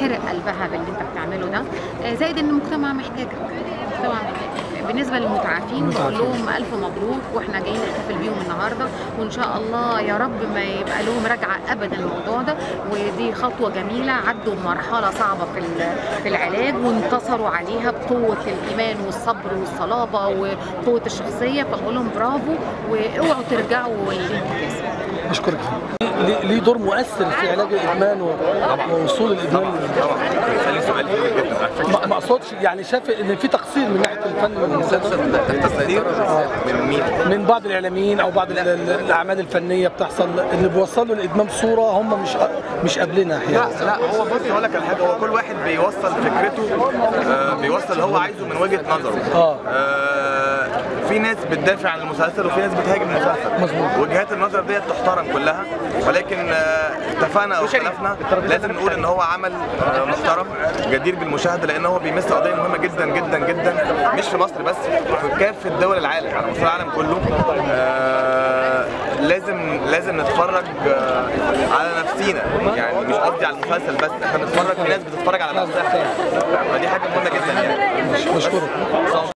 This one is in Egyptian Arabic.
بتتحرق قلبها باللي انت بتعمله ده آه، زائد ان المجتمع محتاجك المجتمع محتاجك بالنسبه للمتعافين بقول لهم الف مبروك واحنا جايين نحتفل بيهم النهارده وان شاء الله يا رب ما يبقى لهم رجعه ابدا الموضوع ده ودي خطوه جميله عدوا بمرحله صعبه في ال- في العلاج وانتصروا عليها بقوه الايمان والصبر والصلابه وقوه الشخصيه فبقول لهم برافو واوعوا ترجعوا للانتكاسه بشكرك ليه ليه دور مؤثر في علاج الادمان و- ووصول الادمان خلي سؤال حلو جدا على فكره ما ما اقصدش يعني شايف ان في تقصير من ناحيه الفن والمسلسل تقصير من مين؟ من بعض الاعلاميين او بعض ال- ال- الاعمال الفنيه بتحصل اللي بيوصلوا الادمان بصوره هم مش مش قابلينها لا احيانا لا هو بص هقول لك على حاجه هو كل واحد بيوصل فكرته آه بيوصل اللي هو عايزه من وجهه نظره آه. آه في ناس بتدافع عن المسلسل وفي ناس بتهاجم المسلسل مظبوط. وجهات النظر ديت تحترم كلها ولكن آه، اتفقنا او اختلفنا لازم نقول ان هو عمل آه، محترم جدير بالمشاهده لان هو بيمس قضيه مهمه جدا جدا جدا مش في مصر بس في كافه دول العالم على مستوى العالم كله آه، لازم لازم نتفرج آه، على نفسينا يعني مش قصدي على المسلسل بس احنا بنتفرج في ناس بتتفرج على نفسها فدي حاجه مهمه جدا يعني بشكرك